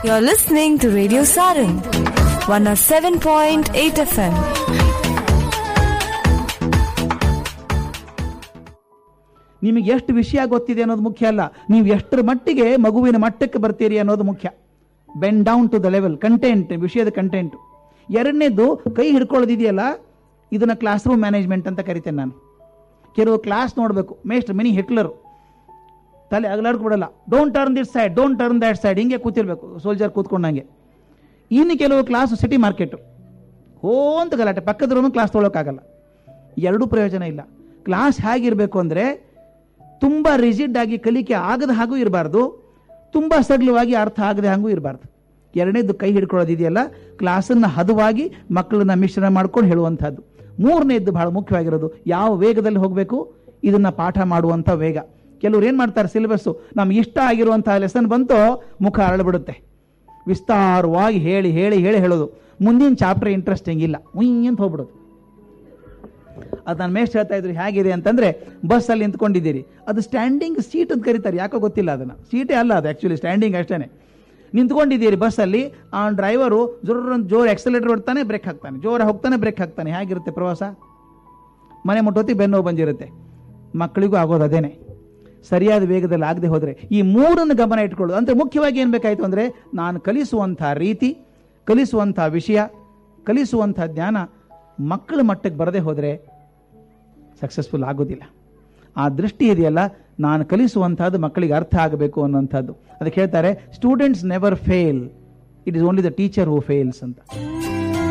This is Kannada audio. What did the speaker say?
You're listening to Radio Saran, 107.8 FM. ನಿಮಗೆ ಎಷ್ಟು ವಿಷಯ ಗೊತ್ತಿದೆ ಅನ್ನೋದು ಮುಖ್ಯ ಅಲ್ಲ ನೀವು ಎಷ್ಟರ ಮಟ್ಟಿಗೆ ಮಗುವಿನ ಮಟ್ಟಕ್ಕೆ ಬರ್ತೀರಿ ಅನ್ನೋದು ಮುಖ್ಯ bend down to the level content ವಿಷಯದ ಕಂಟೆಂಟ್ ಎರಡನೇದು ಕೈ ಹಿಡ್ಕೊಳ್ಳೋದಿದೆಯಲ್ಲ ಇದನ್ನ ಕ್ಲಾಸ್ ರೂಮ್ ಮ್ಯಾನೇಜ್ಮೆಂಟ್ ಅಂತ ಕರಿತೇನೆ ನಾನು ಕೆಲವು ಕ್ಲಾಸ್ ನೋಡಬೇಕು ಮೇಸ್ಟ್ರ್ ಮಿನಿ ಹಿಟ್ಲರು ತಲೆ ಅಗಲಾಡ್ಕೊಬಿಡಲ್ಲ don't turn this side don't turn that side ಹಿಂಗೆ ಕೂತಿರ್ಬೇಕು ಸೋಲ್ಜರ್ ಕೂತ್ಕೊಂಡಂಗೆ ಇನ್ನು ಕೆಲವು ಕ್ಲಾಸು ಸಿಟಿ ಮಾರ್ಕೆಟು ಹೋ ಅಂತ ಗಲಾಟೆ ಪಕ್ಕದ್ರೂ ಕ್ಲಾಸ್ ತೊಗೊಳಕ್ಕಾಗಲ್ಲ ಎರಡೂ ಪ್ರಯೋಜನ ಇಲ್ಲ ಕ್ಲಾಸ್ ಹೇಗಿರಬೇಕು ಅಂದರೆ ತುಂಬ ರಿಜಿಡ್ ಆಗಿ ಕಲಿಕೆ ಆಗದ ಹಾಗೂ ಇರಬಾರ್ದು ತುಂಬ ಸರಳವಾಗಿ ಅರ್ಥ ಆಗದೆ ಹಾಗೂ ಇರಬಾರ್ದು ಎರಡನೇದು ಕೈ ಹಿಡ್ಕೊಳ್ಳೋದಿದೆಯಲ್ಲ ಕ್ಲಾಸನ್ನು ಹದವಾಗಿ ಮಕ್ಕಳನ್ನ ಮಿಶ್ರಣ ಮಾಡ್ಕೊಂಡು ಹೇಳುವಂಥದ್ದು ಮೂರನೇದ್ದು ಬಹಳ ಮುಖ್ಯವಾಗಿರೋದು ಯಾವ ವೇಗದಲ್ಲಿ ಹೋಗಬೇಕು ಇದನ್ನ ಪಾಠ ಮಾಡುವಂಥ ವೇಗ ಕೆಲವ್ರು ಏನು ಮಾಡ್ತಾರೆ ಸಿಲೆಬಸ್ಸು ನಮ್ಗೆ ಇಷ್ಟ ಆಗಿರುವಂಥ ಲೆಸನ್ ಬಂತೋ ಮುಖ ಅರಳ್ಬಿಡುತ್ತೆ ವಿಸ್ತಾರವಾಗಿ ಹೇಳಿ ಹೇಳಿ ಹೇಳಿ ಹೇಳೋದು ಮುಂದಿನ ಚಾಪ್ಟರ್ ಇಂಟ್ರೆಸ್ಟಿಂಗ್ ಇಲ್ಲ ಉಯ್ ಅಂತ ಹೋಗ್ಬಿಡೋದು ಅದು ನಾನು ಮೇಸ್ಟ್ ಹೇಳ್ತಾ ಇದ್ರು ಹೇಗಿದೆ ಅಂತಂದ್ರೆ ಬಸ್ಸಲ್ಲಿ ನಿಂತ್ಕೊಂಡಿದ್ದೀರಿ ಅದು ಸ್ಟ್ಯಾಂಡಿಂಗ್ ಸೀಟ್ ಅಂತ ಕರೀತಾರೆ ಯಾಕೋ ಗೊತ್ತಿಲ್ಲ ಅದನ್ನು ಸೀಟೇ ಅಲ್ಲ ಅದು ಆ್ಯಕ್ಚುಲಿ ಸ್ಟ್ಯಾಂಡಿಂಗ್ ಅಷ್ಟೇ ನಿಂತ್ಕೊಂಡಿದ್ದೀರಿ ಬಸ್ಸಲ್ಲಿ ಆ ಡ್ರೈವರು ಜೋರ ಜೋರು ಎಕ್ಸಲೇಟರ್ ಹೊಡ್ತಾನೆ ಬ್ರೇಕ್ ಹಾಕ್ತಾನೆ ಜೋರ ಹೋಗ್ತಾನೆ ಬ್ರೇಕ್ ಹಾಕ್ತಾನೆ ಹೇಗಿರುತ್ತೆ ಪ್ರವಾಸ ಮನೆ ಮುಟ್ಟೋತಿ ಬೆನ್ನು ನೋವು ಬಂದಿರುತ್ತೆ ಮಕ್ಕಳಿಗೂ ಆಗೋದು ಅದೇನೆ ಸರಿಯಾದ ವೇಗದಲ್ಲಿ ಆಗದೆ ಹೋದರೆ ಈ ಮೂರನ್ನು ಗಮನ ಇಟ್ಕೊಳ್ಳೋದು ಅಂದರೆ ಮುಖ್ಯವಾಗಿ ಏನು ಬೇಕಾಯಿತು ಅಂದರೆ ನಾನು ಕಲಿಸುವಂಥ ರೀತಿ ಕಲಿಸುವಂಥ ವಿಷಯ ಕಲಿಸುವಂಥ ಜ್ಞಾನ ಮಕ್ಕಳ ಮಟ್ಟಕ್ಕೆ ಬರದೆ ಹೋದರೆ ಸಕ್ಸಸ್ಫುಲ್ ಆಗೋದಿಲ್ಲ ಆ ದೃಷ್ಟಿ ಇದೆಯಲ್ಲ ನಾನು ಕಲಿಸುವಂಥದ್ದು ಮಕ್ಕಳಿಗೆ ಅರ್ಥ ಆಗಬೇಕು ಅನ್ನುವಂಥದ್ದು ಅದಕ್ಕೆ ಹೇಳ್ತಾರೆ students never fail it is only the teacher who fails ಅಂತ